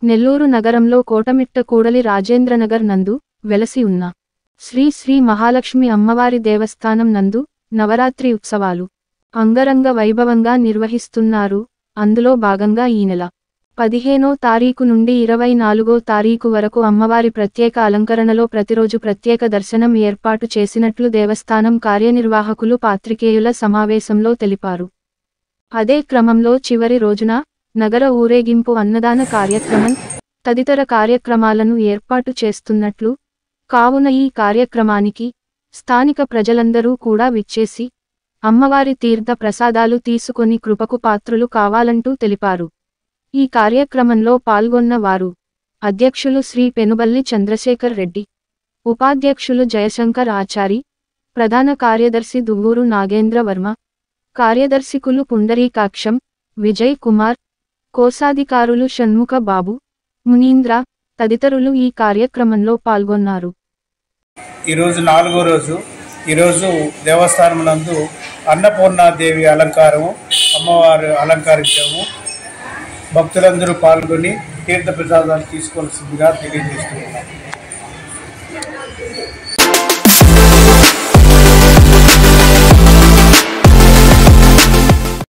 నెల్లూరు నగరంలో కోటమిట్ట కూడలి రాజేంద్రనగర్ నందు వెలసి ఉన్న శ్రీ శ్రీ మహాలక్ష్మి అమ్మవారి దేవస్థానం నందు నవరాత్రి ఉత్సవాలు అంగరంగ వైభవంగా నిర్వహిస్తున్నారు అందులో భాగంగా ఈ నెల పదిహేనో తారీఖు నుండి ఇరవై నాలుగో తారీఖు వరకు అమ్మవారి ప్రత్యేక అలంకరణలో ప్రతిరోజు ప్రత్యేక దర్శనం ఏర్పాటు చేసినట్లు దేవస్థానం కార్యనిర్వాహకులు పాత్రికేయుల సమావేశంలో తెలిపారు అదే క్రమంలో చివరి రోజున నగర ఊరేగింపు అన్నదాన కార్యక్రమం తదితర కార్యక్రమాలను ఏర్పాటు చేస్తున్నట్లు కావున ఈ కార్యక్రమానికి స్థానిక ప్రజలందరూ కూడా విచ్చేసి అమ్మవారి తీర్థ ప్రసాదాలు తీసుకొని కృపకు పాత్రులు కావాలంటూ తెలిపారు ఈ కార్యక్రమంలో పాల్గొన్న వారు అధ్యక్షులు శ్రీ పెనుబల్లి చంద్రశేఖర్ రెడ్డి ఉపాధ్యక్షులు జయశంకర్ ఆచారి ప్రధాన కార్యదర్శి దువ్వూరు నాగేంద్ర వర్మ కార్యదర్శికులు పుండరీకాక్షం విజయ్ కుమార్ కోశాధికారులు షణ్ముఖ బాబు మునీంద్ర తదితరులు ఈ కార్యక్రమంలో పాల్గొన్నారు ఈరోజు నాలుగో రోజు ఈరోజు దేవస్థానం నందు అన్నపూర్ణాదేవి అలంకారము అమ్మవారు అలంకరించాము భక్తులందరూ పాల్గొని తీర్థ ప్రసాదాలు తీసుకోవాల్సిందిగా తెలియజేస్తున్నాము